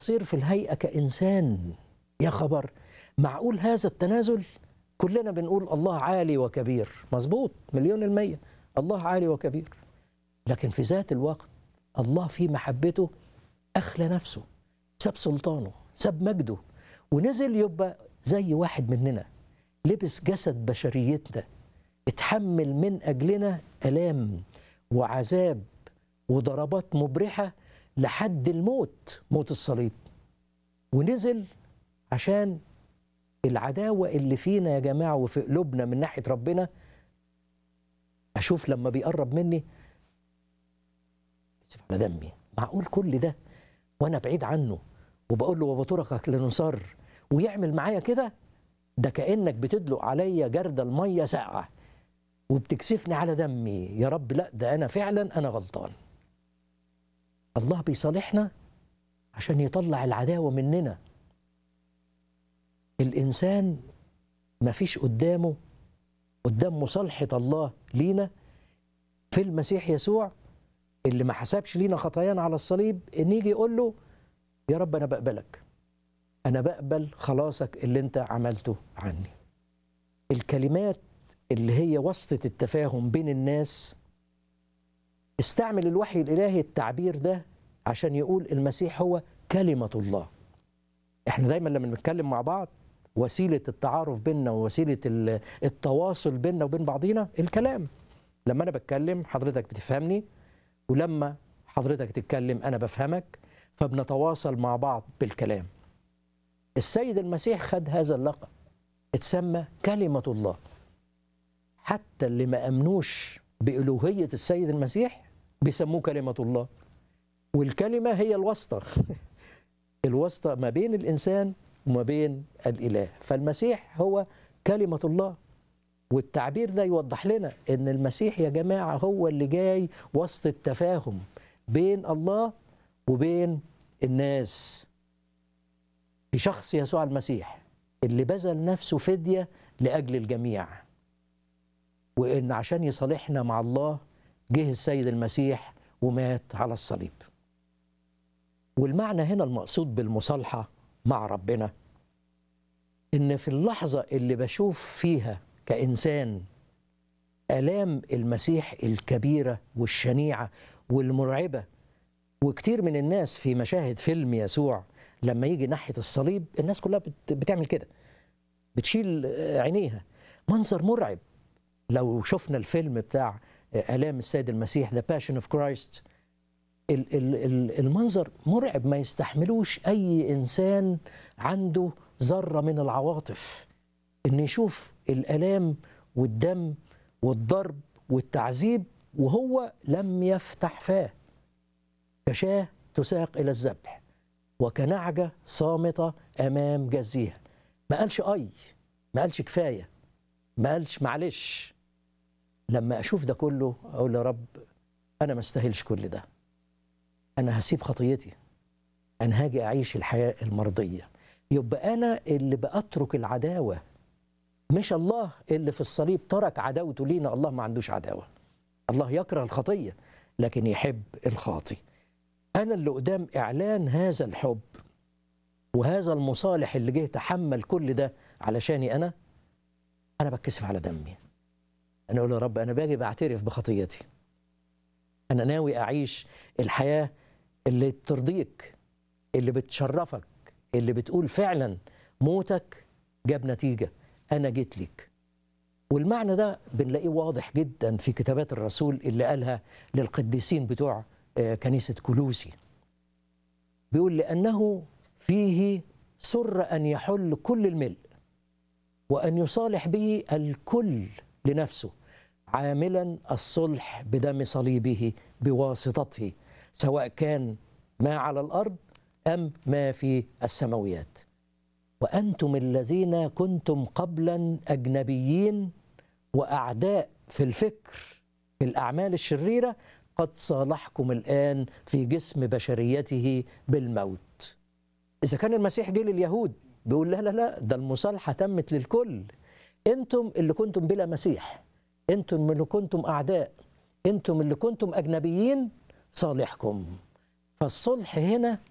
صير في الهيئة كإنسان يا خبر معقول هذا التنازل كلنا بنقول الله عالي وكبير مظبوط مليون المية الله عالي وكبير لكن في ذات الوقت الله في محبته أخلى نفسه ساب سلطانه ساب مجده ونزل يبقى زي واحد مننا لبس جسد بشريتنا اتحمل من أجلنا ألام وعذاب وضربات مبرحة لحد الموت موت الصليب ونزل عشان العداوة اللي فينا يا جماعة وفي قلوبنا من ناحية ربنا أشوف لما بيقرب مني يسف على دمي معقول كل ده وأنا بعيد عنه وبقول له وبطرقك لنصر ويعمل معايا كده ده كأنك بتدلق عليا جرد المية ساقعة وبتكسفني على دمي يا رب لا ده أنا فعلا أنا غلطان الله بيصالحنا عشان يطلع العداوة مننا الإنسان ما فيش قدامه قدام مصالحة الله لينا في المسيح يسوع اللي ما حسبش لينا خطايانا على الصليب ان يجي يقول له يا رب انا بقبلك انا بقبل خلاصك اللي انت عملته عني الكلمات اللي هي وسطة التفاهم بين الناس استعمل الوحي الالهي التعبير ده عشان يقول المسيح هو كلمة الله احنا دايما لما بنتكلم مع بعض وسيلة التعارف بيننا ووسيلة التواصل بيننا وبين بعضينا الكلام لما أنا بتكلم حضرتك بتفهمني ولما حضرتك تتكلم أنا بفهمك فبنتواصل مع بعض بالكلام السيد المسيح خد هذا اللقب اتسمى كلمة الله حتى اللي ما أمنوش بألوهية السيد المسيح بيسموه كلمة الله والكلمة هي الواسطة الواسطة ما بين الإنسان وما بين الإله فالمسيح هو كلمة الله والتعبير ده يوضح لنا ان المسيح يا جماعة هو اللي جاي وسط التفاهم بين الله وبين الناس في شخص يسوع المسيح اللي بذل نفسه فدية لأجل الجميع وإن عشان يصالحنا مع الله جه السيد المسيح ومات على الصليب والمعنى هنا المقصود بالمصالحة مع ربنا ان في اللحظه اللي بشوف فيها كانسان الام المسيح الكبيره والشنيعه والمرعبه وكتير من الناس في مشاهد فيلم يسوع لما يجي ناحيه الصليب الناس كلها بتعمل كده بتشيل عينيها منظر مرعب لو شفنا الفيلم بتاع الام السيد المسيح ذا باشن اوف كرايست المنظر مرعب ما يستحملوش اي انسان عنده ذره من العواطف ان يشوف الالام والدم والضرب والتعذيب وهو لم يفتح فاه كشاه تساق الى الذبح وكنعجه صامته امام جزيها ما قالش اي ما قالش كفايه ما قالش معلش لما اشوف ده كله اقول يا رب انا ما استاهلش كل ده انا هسيب خطيتي انا هاجي اعيش الحياه المرضيه يبقى انا اللي باترك العداوه مش الله اللي في الصليب ترك عداوته لينا الله ما عندوش عداوه الله يكره الخطيه لكن يحب الخاطي انا اللي قدام اعلان هذا الحب وهذا المصالح اللي جه تحمل كل ده علشاني انا انا بتكسف على دمي انا اقول يا رب انا باجي بعترف بخطيتي انا ناوي اعيش الحياه اللي ترضيك اللي بتشرفك اللي بتقول فعلا موتك جاب نتيجه انا جيت لك والمعنى ده بنلاقيه واضح جدا في كتابات الرسول اللي قالها للقديسين بتوع كنيسه كلوسي بيقول لانه فيه سر ان يحل كل الملء وان يصالح به الكل لنفسه عاملا الصلح بدم صليبه بواسطته سواء كان ما على الارض ام ما في السماويات وانتم الذين كنتم قبلا اجنبيين واعداء في الفكر في الاعمال الشريره قد صالحكم الان في جسم بشريته بالموت اذا كان المسيح جه لليهود بيقول لا لا لا ده المصالحه تمت للكل انتم اللي كنتم بلا مسيح انتم اللي كنتم اعداء انتم اللي كنتم اجنبيين صالحكم فالصلح هنا